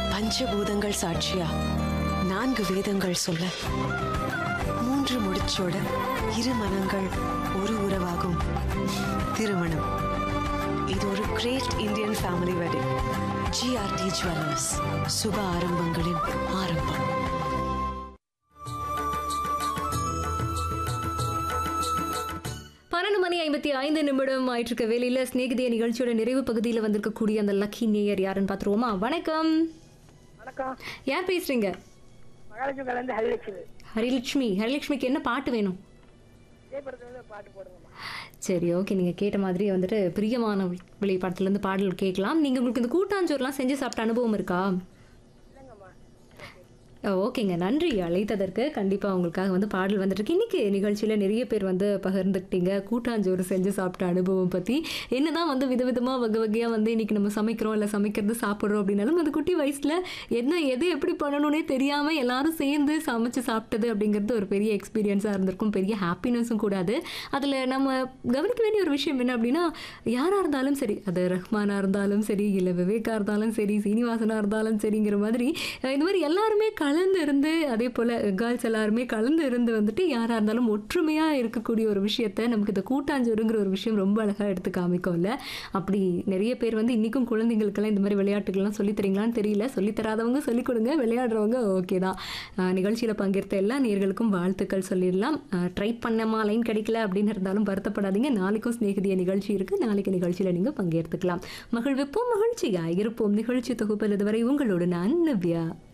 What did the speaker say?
பஞ்சபூதங்கள் சாட்சியா நான்கு வேதங்கள் சொல்ல மூன்று முடிச்சோட இரு மனங்கள் ஒரு உறவாகும் திருமணம் இது ஒரு great Indian family wedding GRT jewellers சுப ஆரம்பங்களின் ஆரம்பம் பன்னெண்டு மணி ஐம்பத்தி ஐந்து நிமிடம் ஆயிட்டிருக்க வேலையில் ஸ்நேகிதிய நிகழ்ச்சியோட நிறைவு பகுதியில் வந்திருக்கக்கூடிய அந்த லக்கி நேயர் யாருன்னு பார்த்துருவோமா வணக்கம் வணக்கம் யார் பேசுறீங்க மகாலட்சுமி கலந்து ஹரிலட்சுமி ஹரிலட்சுமி ஹரிலட்சுமிக்கு என்ன பாட்டு வேணும் விஜயபுரத்துல பாட்டு போடுங்கம்மா சரி ஓகே நீங்கள் கேட்ட மாதிரி வந்துட்டு பிரியமான விளை படத்துலேருந்து பாடல் கேட்கலாம் நீங்கள் உங்களுக்கு இந்த கூட்டாஞ்சோறுலாம் செஞ்சு சாப்பிட்ட அனுபவம் இருக்கா இல்லைங்கம்மா ஓ, ஓகேங்க நன்றி அழைத்ததற்கு கண்டிப்பாக உங்களுக்காக வந்து பாடல் வந்துட்டு இன்னைக்கு நிகழ்ச்சியில் நிறைய பேர் வந்து பகிர்ந்துக்கிட்டீங்க கூட்டாஞ்சோறு செஞ்சு சாப்பிட்ட அனுபவம் பற்றி என்னதான் வந்து விதவிதமாக வகை வகையாக வந்து இன்னைக்கு நம்ம சமைக்கிறோம் இல்லை சமைக்கிறது சாப்பிட்றோம் அப்படின்னாலும் அந்த குட்டி வயசில் என்ன எது எப்படி பண்ணணும்னே தெரியாமல் எல்லாரும் சேர்ந்து சமைச்சு சாப்பிட்டது அப்படிங்கிறது ஒரு பெரிய எக்ஸ்பீரியன்ஸாக இருந்திருக்கும் பெரிய ஹாப்பினஸும் கூடாது அதில் நம்ம கவனிக்க வேண்டிய ஒரு விஷயம் என்ன அப்படின்னா யாராக இருந்தாலும் சரி அது ரஹ்மானாக இருந்தாலும் சரி இல்லை விவேகா இருந்தாலும் சரி சீனிவாசனாக இருந்தாலும் சரிங்கிற மாதிரி அஹ் இந்த மாதிரி எல்லாருமே கலந்து இருந்து அதே போல் கேர்ள்ஸ் எல்லாருமே கலந்து இருந்து வந்துட்டு யாராக இருந்தாலும் ஒற்றுமையாக இருக்கக்கூடிய ஒரு விஷயத்த நமக்கு இந்த கூட்டாஞ்சோறுங்கிற ஒரு விஷயம் ரொம்ப அழகாக எடுத்து காமிக்கும்ல அப்படி நிறைய பேர் வந்து இன்றைக்கும் குழந்தைங்களுக்கெல்லாம் இந்த மாதிரி விளையாட்டுகள்லாம் சொல்லித் தரீங்களான்னு தெரியல சொல்லித் தராதவங்க சொல்லிக் கொடுங்க விளையாடுறவங்க ஓகே தான் நிகழ்ச்சியில் பங்கேற்ற எல்லா நேர்களுக்கும் வாழ்த்துக்கள் சொல்லிடலாம் ட்ரை பண்ணமா லைன் கிடைக்கல அப்படின்னு இருந்தாலும் வருத்தப்படாதீங்க நாளைக்கும் ஸ்நேகிதிய நிகழ்ச்சி இருக்குது நாளைக்கு நிகழ்ச்சியில் நீங்கள் பங்கேற்றுக்கலாம் மகிழ்விப்போம் மகிழ்ச்சியாக இருப்போம் நிகழ்ச்சி தொகுப்பில் இதுவரை உங்களோடு நான் நவ்யா